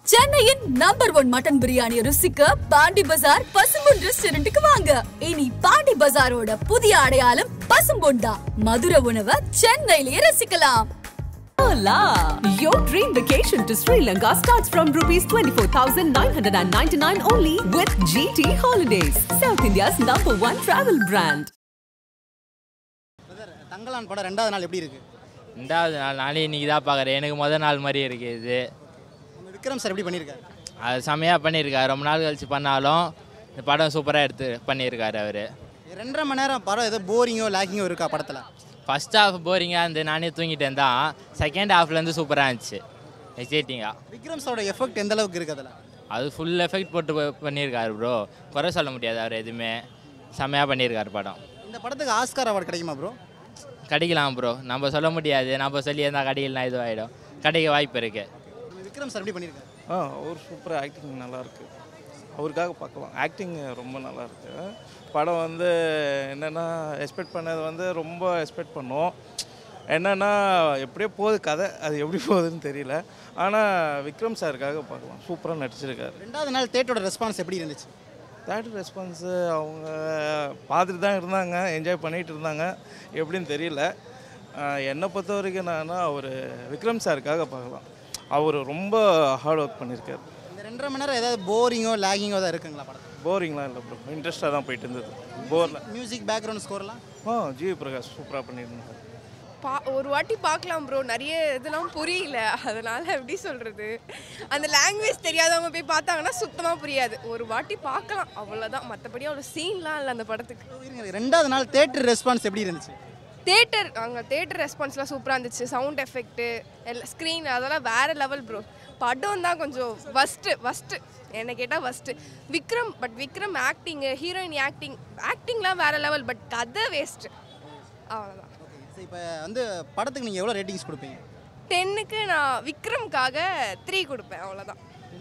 சென்னையின் number one mutton biryani ருசிக்க பாண்டி பஜார் பசும்பொன் ரெஸ்டாரண்ட்டுக்கு வாங்க இனி பாண்டி பஜாரோட புதிய அடையாளம் பசும்பொன் தான் மதுர உணவை சென்னையிலேயே ரசிக்கலாம் Hola! Your dream vacation to Sri Lanka starts from rupees 24,999 only with GT Holidays, South India's number one travel brand. Brother Thangalaan படம் ரெண்டாவது நாள் எப்படி இருக்கு ரெண்டாவது நாள் நாளே இன்னைக்கு தான் பார்க்குறேன் எனக்கு முத நாள் மாதிரி இருக்கு இது நம்ம விக்ரம் சார் எப்படி பண்ணியிருக்காரு அது செமையாக பண்ணியிருக்காரு ரொம்ப நாள் கழிச்சு பண்ணாலும் இந்த படம் சூப்பராக எடுத்து பண்ணியிருக்காரு அவர் ரெண்டரை மணி நேரம் படம் ஏதோ போரிங்கோ லேக்கிங்கோ இருக்கா படத்தில் ஃபஸ்ட் ஹாஃப் போரிங்காக இருந்து நானே தூங்கிட்டேன் தான் செகண்ட் ஹாஃப்லேருந்து சூப்பராக இருந்துச்சு எக்ஸைட்டிங்காக விக்ரம் சாரோட எஃபெக்ட் எந்த அளவுக்கு இருக்கு அதில் அது ஃபுல் எஃபெக்ட் போட்டு ப- பண்ணியிருக்காரு ப்ரோ குறை சொல்ல முடியாது அவர் எதுவுமே செமையாக பண்ணியிருக்காரு படம் இந்த படத்துக்கு ஆஸ்கார் அவார்டு கிடைக்குமா ப்ரோ கிடைக்கலாம் ப்ரோ நம்ம சொல்ல முடியாது நம்ம சொல்லி இருந்தால் கிடைக்கலாம் இதுவாகிடும் கிடைக்க வாய்ப்பு இருக்குது நம்ம விக்ரம் சார் எப்படி பண்ணியிருக்காரு ஆ அவர் சூப்பராக ஆக்டிங் நல்லா இருக்கு அவருக்காக பார்க்கலாம் ஆக்டிங் ரொம்ப நல்லா இருக்கு படம் வந்து என்னென்னா எக்ஸ்பெக்ட் பண்ணது வந்து ரொம்ப எக்ஸ்பெக்ட் பண்ணோம் என்னென்னா எப்படியோ போகுது கதை அது எப்படி போகுதுன்னு தெரியல ஆனால் விக்ரம் சாருக்காக பார்க்கலாம் சூப்பராக நடிச்சிருக்காரு ரெண்டாவது நாள் தேட்டரோட ரெஸ்பான்ஸ் எப்படி இருந்துச்சு தேர்ட் ரெஸ்பான்ஸு அவங்க பார்த்துட்டு தான் இருந்தாங்க என்ஜாய் பண்ணிகிட்டு இருந்தாங்க எப்படின்னு தெரியல ஆஹ் என்னை பொறுத்த வரைக்கும் என்னன்னா அவர் விக்ரம் சாருக்காக பார்க்கலாம் அவர் ரொம்ப ஹார்ட் ஒர்க் பண்ணியிருக்காரு இந்த ரெண்டரை மணி நேரம் ஏதாவது போரிங்கோ லேக்கிங்கோ தான் இருக்குங்களா படத்தில் போரிங்லாம் இல்லை ப்ரோ இன்ட்ரெஸ்ட்டாக தான் போயிட்டு இருந்தது போரில் மியூசிக் பேக்ரவுண்ட் ஸ்கோர்லாம் ஆ ஜிவி பிரகாஷ் சூப்பராக பண்ணியிருந்தாங்க பா ஒரு வாட்டி பார்க்கலாம் ப்ரோ நிறைய இதெல்லாம் புரியல அதனால எப்படி சொல்கிறது அந்த லாங்குவேஜ் தெரியாதவங்க போய் பார்த்தாங்கன்னா சுத்தமாக புரியாது ஒரு வாட்டி பார்க்கலாம் அவ்வளோதான் மற்றபடி அவ்வளோ சீன்லாம் இல்லை அந்த படத்துக்கு இருங்க, ரெண்டாவது நாள் தேட்டர் ரெஸ்பான்ஸ் எப்படி இருந்துச்சு தேட்டர் அங்கே தேட்டர் ரெஸ்பான்ஸ்லாம் சூப்பராக இருந்துச்சு சவுண்ட் எஃபெக்ட்டு எல்லாம் ஸ்க்ரீன் அதெல்லாம் வேறு லெவல் ப்ரோ படம் தான் கொஞ்சம் ஃபஸ்ட்டு ஃபஸ்ட்டு என்னை கேட்டால் first Vikram but Vikram acting heroine acting ஆக்டிங்லாம் வேறு லெவல் பட் கதை வேஸ்ட்டு அவ்வளோதான் ஓகே இப்போ வந்து படத்துக்கு நீங்கள் எவ்வளோ ரேட்டிங்ஸ் கொடுப்பீங்க டென்னுக்கு நான் விக்ரம்காக த்ரீ கொடுப்பேன் அவ்வளோதான்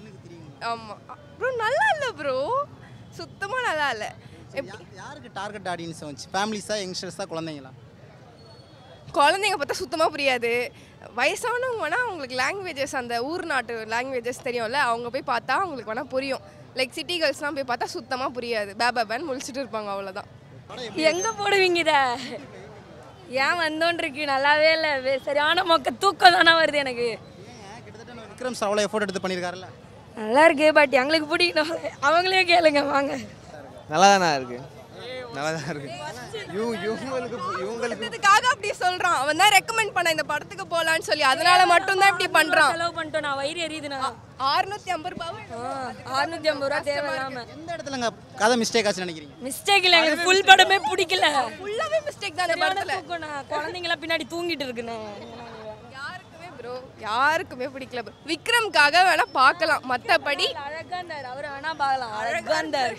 ஆமாம் ப்ரோ நல்லா இல்லை ப்ரோ சுத்தமாக நல்லா இல்லை எப்படி யா- யாருக்கு டார்கெட் ஆடியன்ஸ் வந்துச்சு ஃபேமிலிஸா யங்ஸ்டர்ஸா குழந்தைங்களா குழந்தைங்க பார்த்தா சுத்தமாக புரியாது வயசானவங்க வேணால் அவங்களுக்கு லாங்குவேஜஸ் அந்த ஊர் நாட்டு லாங்குவேஜஸ் தெரியும்ல அவங்க போய் பார்த்தா அவங்களுக்கு வேணால் புரியும் லைக் சிட்டி கேர்ள்ஸ்லாம் போய் பார்த்தா சுத்தமாக புரியாது பேபேபேன்னு முழிச்சிட்டு இருப்பாங்க அவ்வளோதான் எங்க போடுவீங்க இத ஏன் வந்தோன் இருக்கு நல்லாவே இல்லை வே- சரியான மொக்க தூக்கம் தானே வருது எனக்கு ஏங்க கிட்டத்தட்ட நம்ம விக்ரம் சார் அவ்வளோ எஃபோர்ட் எடுத்து பண்ணியிருக்காருல்ல நல்லா இருக்கு பட் எங்களுக்கு பிடிக்கணும் அவங்களே கேளுங்க வாங்க நல்லா தானே இருக்கு நல்லா தான் இருக்கு இவ இவங்களுக்கு இவங்களுக்கு இதுக்காக அப்படி சொல்கிறான் அவன் தான் ரெக்கமெண்ட் பண்ண இந்த படத்துக்கு போகலான்னு சொல்லி அதனால மட்டும்தான் இப்படி பண்ணுறான் செலவு பண்ணிட்டோம் நான் வயிறு எரியுதுண்ணா அறுநூத்தி ஐம்பது ரூபாய் அறுநூத்தி ஐம்பது ரூபா தேவையில்லாம எந்த இடத்துலங்க கதை மிஸ்டேக் ஆச்சுன்னு நினைக்கிறீங்க மிஸ்டேக் இல்லை எனக்கு ஃபுல் படமே பிடிக்கல ஃபுல்லாகவே மிஸ்டேக் தான் இந்த சரியான படத்தில் தூக்கம் நான் குழந்தைங்களாம் பின்னாடி தூங்கிட்டு இருக்குண்ணே யாருக்குமே ப்ரோ யாருக்குமே பிடிக்கல bro. விக்ரம்காக வேணா பார்க்கலாம் மற்றபடி அழகா இருந்தார் அவரை வேணா பார்க்கலாம் அழகா இருந்தார்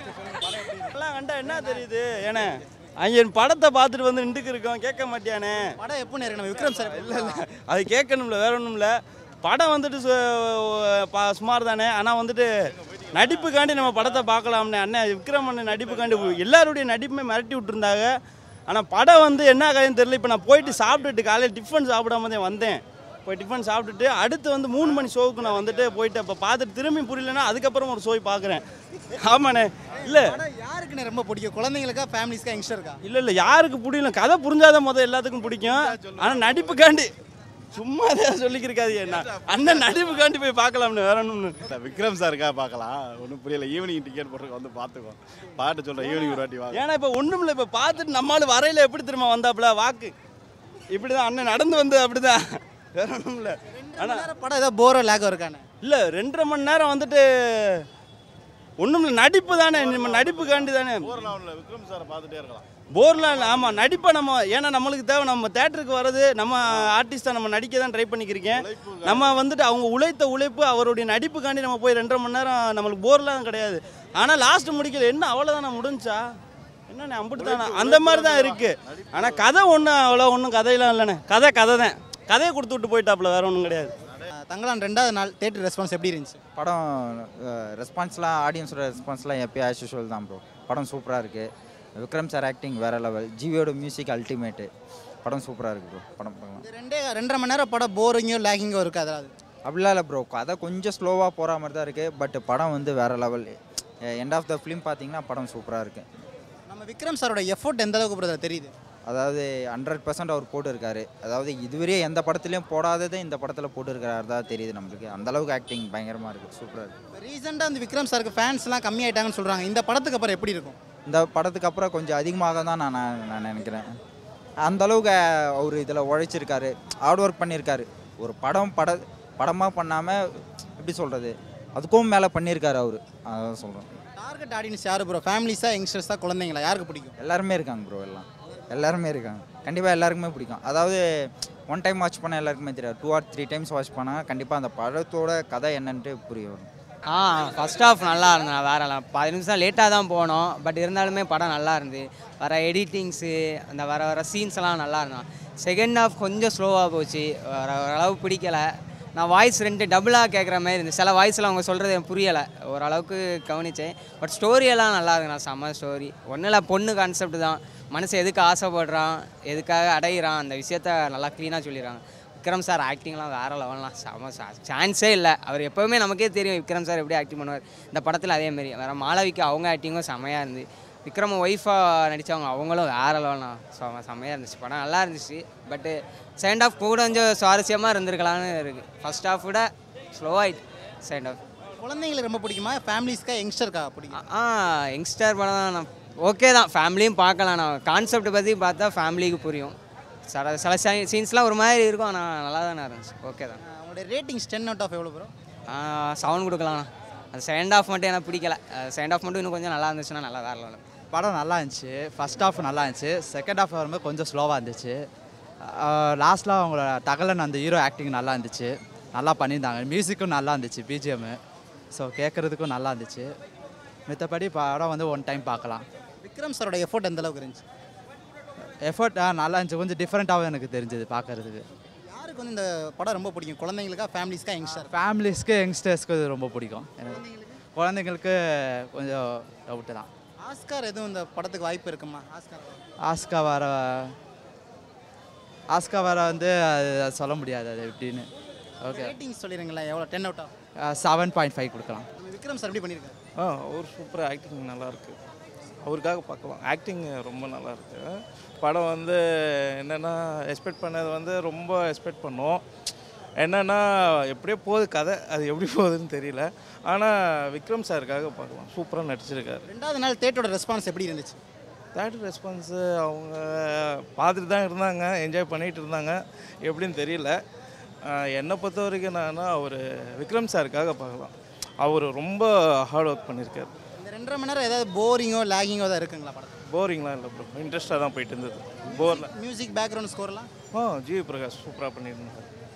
எல்லாம் கண்டா என்ன தெரியுது ஏண்ணே அங்கே படத்தை பார்த்துட்டு வந்து நின்றுக்கு இருக்கோம் கேட்க மாட்டியானே படம் எப்போ நேரம் நம்ம விக்ரம் சார் இல்லை இல்லை அது கேட்கணும்ல வேற ஒன்றும் இல்லை படம் வந்துட்டு சு- பா- சுமார் தானே ஆனால் வந்துட்டு நடிப்புக்காண்டி நம்ம படத்தை பார்க்கலாம்னே அண்ணன் விக்ரம் அண்ணன் நடிப்புக்காண்டி எல்லாருடைய நடிப்புமே மிரட்டி விட்டுருந்தாங்க ஆனால் படம் வந்து என்ன கதைன்னு தெரியல இப்போ நான் போயிட்டு சாப்பிட்டுட்டு காலையில் டிஃபன் சாப்பிடாம தான் வந்தேன் போய் டிஃபன் சாப்பிட்டுட்டு அடுத்து வந்து மூணு மணி ஷோவுக்கு நான் வந்துட்டு போயிட்டு அப்போ பார்த்துட்டு திரும்பி புரியலன்னா அதுக்கப்புறம் ஒரு ஷோய் பார்க்குறேன் ஆமாண்ணே இல்லை படம் யாருக்குன்னு ரொம்ப பிடிக்கும் குழந்தைங்களுக்கா ஃபேமிலிஸ்க்கா யங்ஸ்டருக்கா இல்லை இல்லை யாருக்கு பிடிக்கல கதை புரிஞ்சாதான் முதல் எல்லாத்துக்கும் பிடிக்கும் ஆனால் நடிப்புக்காண்டி சும்மா தான் சொல்லிக்கிருக்காது என்ன அண்ணன் நடிப்புக்காண்டி போய் பார்க்கலாம்னு வேற ஒன்று விக்ரம் சாருக்காக பார்க்கலாம் ஒன்றும் புரியல ஈவினிங் டிக்கெட் போட்டு வந்து பார்த்துக்கோ பாட்டு சொல்கிறேன் ஈவினிங் ஒரு வாட்டி வாங்க ஏன்னா இப்போ ஒன்றும் இல்லை இப்போ பார்த்துட்டு நம்மளால வரையில எப்படி திரும்ப வந்தாப்புல வாக்கு இப்படி தான் அண்ணன் நடந்து வந்து அப்படிதான் வேற ஒன்றும் இல்லை ஆனால் நேரம் படம் ஏதாவது போரோ லேகோ இருக்கானே இல்லை ரெண்டரை மணி நேரம் வந்துட்டு ஒன்றும் இல்லை நடிப்பு தானே நம்ம நடிப்புக்காண்டி தானே போர்லாம் விக்ரம் சாரை பார்த்துட்டே இருக்கலாம் போர்லாம் இல்லை ஆமாம் நடிப்பை நம்ம ஏன்னா நம்மளுக்கு தேவை நம்ம தேட்டருக்கு வர்றது நம்ம ஆர்டிஸ்ட்டாக நம்ம நடிக்க தான் ட்ரை பண்ணிக்கிறீங்க நம்ம வந்துட்டு அவங்க உழைத்த உழைப்பு அவருடைய நடிப்புக்காண்டி நம்ம போய் ரெண்டரை மணி நேரம் நம்மளுக்கு போர்லாம் கிடையாது ஆனால் லாஸ்ட் முடிக்கல என்ன அவ்வளோதானே முடிஞ்சா என்னண்ணே அம்பிட்டு தானே அந்த மாதிரி தான் இருக்குது ஆனால் கதை ஒன்றும் அவ்வளோ ஒன்றும் கதையெல்லாம் இல்லைண்ணே கதை கதை தான் கதையை கொடுத்து விட்டு போயிட்டாப்புல வேற ஒன்றும் கிடையாது தங்கலான் ரெண்டாவது நாள் தேட்டர் ரெஸ்பான்ஸ் எப்படி இருந்துச்சு படம் ரெஸ்பான்ஸ்லாம் ஆடியன்ஸோட ரெஸ்பான்ஸ்லாம் எப்பயும் ஆஸ் யூஷுவல் தான் ப்ரோ படம் சூப்பராக இருக்குது விக்ரம் சார் ஆக்டிங் வேறு லெவல் ஜிவியோட மியூசிக் அல்டிமேட்டு படம் சூப்பராக இருக்குது ப்ரோ படம் பார்க்கலாம் இந்த ரெண்டே ரெண்டரை மணி நேரம் படம் போரிங்கோ லேக்கிங்கோ இருக்காது அது அப்படிலாம் இல்லை ப்ரோ கதை கொஞ்சம் ஸ்லோவாக போகிற மாதிரி தான் இருக்குது பட் படம் வந்து வேறு level end of the film பார்த்தீங்கன்னா படம் சூப்பராக இருக்குது நம்ம விக்ரம் சாரோட எஃபோர்ட் எந்த அளவுக்கு பிரதர் தெரியுது அதாவது ஹண்ட்ரட் பர்சன்ட் அவர் போட்டிருக்காரு அதாவது இதுவரையே எந்த படத்துலையும் போடாததை இந்த படத்தில் போட்டிருக்காரு தான் தெரியுது நம்மளுக்கு அந்த அளவுக்கு ஆக்டிங் பயங்கரமாக இருக்குது சூப்பராக இருக்குது ரீசெண்டாக அந்த விக்ரம் சாருக்கு ஃபேன்ஸ்லாம் கம்மியாயிட்டாங்கன்னு சொல்கிறாங்க இந்த படத்துக்கு அப்புறம் எப்படி இருக்கும் இந்த படத்துக்கு அப்புறம் கொஞ்சம் அதிகமாக தான் நான் நான் நான் நினைக்கிறேன் அந்த அளவுக்கு அவர் இதில் உழைச்சிருக்காரு ஹார்ட் ஒர்க் பண்ணியிருக்காரு ஒரு படம் பட படமாக பண்ணாமல் எப்படி சொல்கிறது அதுக்கும் மேலே பண்ணியிருக்காரு அவர் அதான் சொல்கிறேன் டார்கெட் ஆடியன்ஸ் யார் ப்ரோ ஃபேமிலிஸாக யங்ஸ்டர்ஸாக குழந்தைங்களா யாருக்கு பிடிக்கும் எல்லாருமே இருக்காங்க ப்ரோ எல்லாம் எல்லாருமே இருக்காங்க கண்டிப்பாக எல்லாருக்குமே பிடிக்கும் அதாவது ஒன் டைம் வாட்ச் பண்ண எல்லாருக்குமே தெரியாது two or three times watch பண்ணால் கண்டிப்பாக அந்த படத்தோட கதை என்னன்ட்டு புரிய வரும் ஆ ஃபர்ஸ்ட் ஹாஃப் நல்லா இருந்தேன் வேற இல்லை பதினஞ்சு நிமிஷம் லேட்டாக தான் போனோம் பட் இருந்தாலுமே படம் நல்லா இருந்து வர எடிட்டிங்ஸு அந்த வர வர சீன்ஸ் எல்லாம் நல்லா இருந்தான் செகண்ட் ஹாஃப் கொஞ்சம் ஸ்லோவாக போச்சு வர ஓரளவு பிடிக்கல நான் வாய்ஸ் ரெண்டு டபுளாக கேட்குற மாதிரி இருந்து சில வாய்ஸில் அவங்க சொல்கிறது எனக்கு புரியலை ஓரளவுக்கு கவனித்தேன் பட் ஸ்டோரியெல்லாம் நல்லா இருக்குண்ணா செம்ம ஸ்டோரி ஒன்றும் இல்லை பொண்ணு கான்செப்ட் தான் மனுஷன் எதுக்கு ஆசைப்படுறான் எதுக்காக அடையிறான் அந்த விஷயத்த நல்லா க்ளீனாக சொல்லிடுறாங்க விக்ரம் சார் ஆக்டிங்லாம் வேறு லெவல்லாம் செம சான்ஸே இல்லை அவர் எப்போவுமே நமக்கே தெரியும் விக்ரம் சார் எப்படி ஆக்டிங் பண்ணுவார் இந்த படத்தில் அதேமாரி வேறு மாளவிக்கு அவங்க ஆக்டிங்கும் செமையாக இருந்து விக்ரம் ஒய்ஃபாக நடித்தவங்க அவங்களும் வேறு லெவலாம் செம செமையாக இருந்துச்சு படம் நல்லா இருந்துச்சு பட்டு செகண்ட் ஹாஃப் கூட கொஞ்சம் சுவாரஸ்யமாக இருந்திருக்கலாம்னு இருக்குது ஃபர்ஸ்ட் ஹாஃப் விட ஸ்லோவாயிட்டு செகண்ட் ஹாஃப் குழந்தைங்களுக்கு ரொம்ப பிடிக்குமா ஃபேமிலிஸ்க்கா யங்ஸ்டருக்கா பிடிக்கும் ஆ யங்ஸ்டர் படம் தான் நான் ஓகே தான் ஃபேமிலியும் பார்க்கலாம் நான் கான்செப்ட் பற்றி பார்த்தா ஃபேமிலிக்கு புரியும் சில சில சீன்ஸ்லாம் ஒரு மாதிரி இருக்கும் ஆனால் நல்லா தானே இருந்துச்சு ஓகே தான் உங்களுடைய ரேட்டிங்ஸ் டென் அவுட் ஆஃப் எவ்வளோ ப்ரோ சவுண்ட் கொடுக்கலாம் அது செகண்ட் ஹாஃப் மட்டும் எனக்கு பிடிக்கல செகண்ட் ஹாஃப் மட்டும் இன்னும் கொஞ்சம் நல்லா இருந்துச்சுன்னா நல்லா வேற level. படம் நல்லா இருந்துச்சு ஃபர்ஸ்ட் ஹாஃப் நல்லா இருந்துச்சு செகண்ட் ஹாஃப் வரும்போது கொஞ்சம் ஸ்லோவாக இருந்துச்சு லாஸ்ட்டில் அவங்களோட தகலன் அந்த ஹீரோ ஆக்டிங் நல்லா இருந்துச்சு நல்லா பண்ணியிருந்தாங்க மியூசிக்கும் நல்லா இருந்துச்சு பிஜிஎம்மு ஸோ கேட்குறதுக்கும் நல்லா இருந்துச்சு மித்தபடி படம் வந்து ஒன் டைம் பார்க்கலாம் விக்ரம் சாரோட எஃபோர்ட் எந்த அளவுக்கு இருந்துச்சு எஃபர்ட் நல்லா இருந்துச்சு கொஞ்சம் டிஃப்ரெண்ட்டாகவும் எனக்கு தெரிஞ்சது பார்க்குறதுக்கு யாருக்கு வந்து இந்த படம் ரொம்ப பிடிக்கும் குழந்தைங்களுக்கா ஃபேமிலிஸ்க்கா யங்ஸ்டர் ஃபேமிலிஸ்க்கு யங்ஸ்டர்ஸ்க்கு இது ரொம்ப பிடிக்கும் எனக்கு குழந்தைங்களுக்கு கொஞ்சம் டவுட்டு தான் ஆஸ்கார் எதுவும் இந்த படத்துக்கு வாய்ப்பு இருக்குமா ஆஸ்கார் ஆஸ்கா வர ஆஸ்கா வர வந்து அது சொல்ல முடியாது அது எப்படின்னு ஓகே ரேட்டிங்ஸ் சொல்லிடுங்களேன் எவ்வளோ ten out of seven point five கொடுக்கலாம் நம்ம விக்ரம் சார் எப்படி பண்ணியிருக்காரு ஆ அவர் சூப்பராக ஆக்டிங் நல்லா இருக்கு அவருக்காக பார்க்கலாம் ஆக்டிங் ரொம்ப நல்லா இருக்கு படம் வந்து என்னென்னா எக்ஸ்பெக்ட் பண்ணது வந்து ரொம்ப எக்ஸ்பெக்ட் பண்ணோம் என்னென்னா எப்படியோ போகுது கதை அது எப்படி போகுதுன்னு தெரியல ஆனால் விக்ரம் சாருக்காக பார்க்கலாம் சூப்பராக நடிச்சிருக்காரு ரெண்டாவது நாள் தேட்டரோட ரெஸ்பான்ஸ் எப்படி இருந்துச்சு தேட்டர் ரெஸ்பான்ஸு அவங்க பார்த்துட்டு தான் இருந்தாங்க என்ஜாய் பண்ணிகிட்டு இருந்தாங்க எப்படின்னு தெரியல ஆஹ் என்னை பொறுத்த வரைக்கும் நான் அவர் விக்ரம் சாருக்காக பார்க்கலாம் அவர் ரொம்ப ஹார்ட் ஒர்க் பண்ணியிருக்காரு இந்த ரெண்டரை மணி நேரம் ஏதாவது போரிங்கோ லேகிங்கோ தான் இருக்குங்களா படம் போரிங்லாம் இல்லை ப்ரோ இன்ட்ரெஸ்ட்டாக தான் போயிட்டு இருந்தது போரில் மியூசிக் பேக்ரவுண்ட் ஸ்கோர்லாம் ஆ ஜிவி பிரகாஷ் சூப்பராக பண்ணியிருந்தாங்க